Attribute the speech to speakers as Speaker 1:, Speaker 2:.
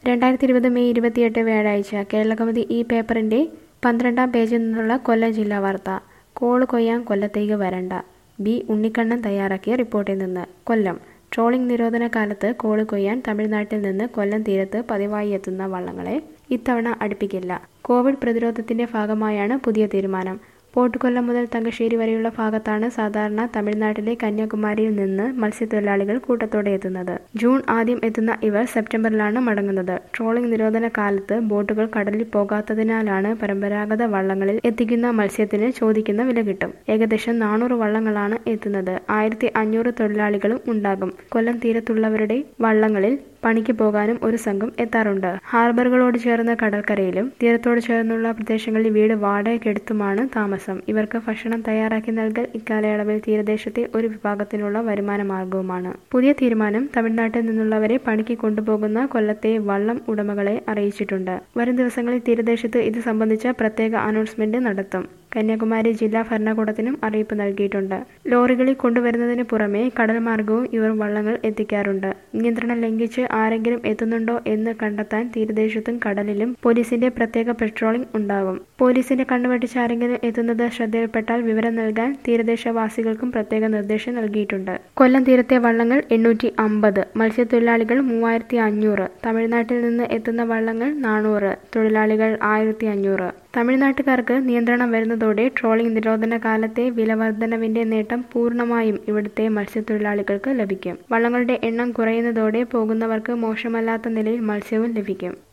Speaker 1: രണ്ടായിരത്തി ഇരുപത് മെയ് ഇരുപത്തിയെട്ട് വ്യാഴാഴ്ച കേരളകൗമുദി ഈ പേപ്പറിന്റെ പന്ത്രണ്ടാം പേജിൽ നിന്നുള്ള കൊല്ലം ജില്ലാ വാർത്ത കോള് കൊയ്യാൻ കൊല്ലത്തേക്ക് വരണ്ട ബി ഉണ്ണിക്കണ്ണൻ തയ്യാറാക്കിയ റിപ്പോർട്ടിൽ നിന്ന് കൊല്ലം ട്രോളിംഗ് നിരോധന കാലത്ത് കോള് കൊയ്യാൻ തമിഴ്നാട്ടിൽ നിന്ന് കൊല്ലം തീരത്ത് പതിവായി എത്തുന്ന വള്ളങ്ങളെ ഇത്തവണ അടുപ്പിക്കില്ല കോവിഡ് പ്രതിരോധത്തിന്റെ ഭാഗമായാണ് പുതിയ തീരുമാനം പോർട്ടുകൊല്ലം മുതൽ തങ്കശ്ശേരി വരെയുള്ള ഭാഗത്താണ് സാധാരണ തമിഴ്നാട്ടിലെ കന്യാകുമാരിയിൽ നിന്ന് മത്സ്യത്തൊഴിലാളികൾ കൂട്ടത്തോടെ എത്തുന്നത് ജൂൺ ആദ്യം എത്തുന്ന ഇവർ സെപ്റ്റംബറിലാണ് മടങ്ങുന്നത് ട്രോളിംഗ് നിരോധന കാലത്ത് ബോട്ടുകൾ കടലിൽ പോകാത്തതിനാലാണ് പരമ്പരാഗത വള്ളങ്ങളിൽ എത്തിക്കുന്ന മത്സ്യത്തിന് ചോദിക്കുന്ന വില കിട്ടും ഏകദേശം നാനൂറ് വള്ളങ്ങളാണ് എത്തുന്നത് ആയിരത്തി അഞ്ഞൂറ് തൊഴിലാളികളും ഉണ്ടാകും കൊല്ലം തീരത്തുള്ളവരുടെ വള്ളങ്ങളിൽ പണിക്ക് പോകാനും ഒരു സംഘം എത്താറുണ്ട് ഹാർബറുകളോട് ചേർന്ന കടൽക്കരയിലും തീരത്തോട് ചേർന്നുള്ള പ്രദേശങ്ങളിൽ വീട് വാടകയ്ക്കെടുത്തുമാണ് താമസം ഇവർക്ക് ഭക്ഷണം തയ്യാറാക്കി നൽകൽ ഇക്കാലയളവിൽ തീരദേശത്തെ ഒരു വിഭാഗത്തിനുള്ള വരുമാന മാർഗവുമാണ് പുതിയ തീരുമാനം തമിഴ്നാട്ടിൽ നിന്നുള്ളവരെ പണിക്ക് കൊണ്ടുപോകുന്ന കൊല്ലത്തെ വള്ളം ഉടമകളെ അറിയിച്ചിട്ടുണ്ട് വരും ദിവസങ്ങളിൽ തീരദേശത്ത് ഇത് സംബന്ധിച്ച പ്രത്യേക അനൗൺസ്മെന്റ് നടത്തും കന്യാകുമാരി ജില്ലാ ഭരണകൂടത്തിനും അറിയിപ്പ് നൽകിയിട്ടുണ്ട് ലോറികളിൽ കൊണ്ടുവരുന്നതിന് പുറമെ കടൽ മാർഗവും ഇവർ വള്ളങ്ങൾ എത്തിക്കാറുണ്ട് നിയന്ത്രണം ലംഘിച്ച് ആരെങ്കിലും എത്തുന്നുണ്ടോ എന്ന് കണ്ടെത്താൻ തീരദേശത്തും കടലിലും പോലീസിന്റെ പ്രത്യേക പെട്രോളിംഗ് ഉണ്ടാകും പോലീസിന്റെ കണ്ണുവെട്ടിച്ച് ആരെങ്കിലും എത്തുന്നത് ശ്രദ്ധയിൽപ്പെട്ടാൽ വിവരം നൽകാൻ തീരദേശവാസികൾക്കും പ്രത്യേക നിർദ്ദേശം നൽകിയിട്ടുണ്ട് കൊല്ലം തീരത്തെ വള്ളങ്ങൾ എണ്ണൂറ്റി അമ്പത് മത്സ്യത്തൊഴിലാളികൾ മൂവായിരത്തി അഞ്ഞൂറ് തമിഴ്നാട്ടിൽ നിന്ന് എത്തുന്ന വള്ളങ്ങൾ നാനൂറ് തൊഴിലാളികൾ ആയിരത്തി അഞ്ഞൂറ് തമിഴ്നാട്ടുകാർക്ക് നിയന്ത്രണം വരുന്നതോടെ ട്രോളിംഗ് നിരോധന കാലത്തെ വിലവർദ്ധനവിന്റെ നേട്ടം പൂർണ്ണമായും ഇവിടുത്തെ മത്സ്യത്തൊഴിലാളികൾക്ക് ലഭിക്കും വള്ളങ്ങളുടെ എണ്ണം കുറയുന്നതോടെ പോകുന്നവർക്ക് മോശമല്ലാത്ത നിലയിൽ മത്സ്യവും ലഭിക്കും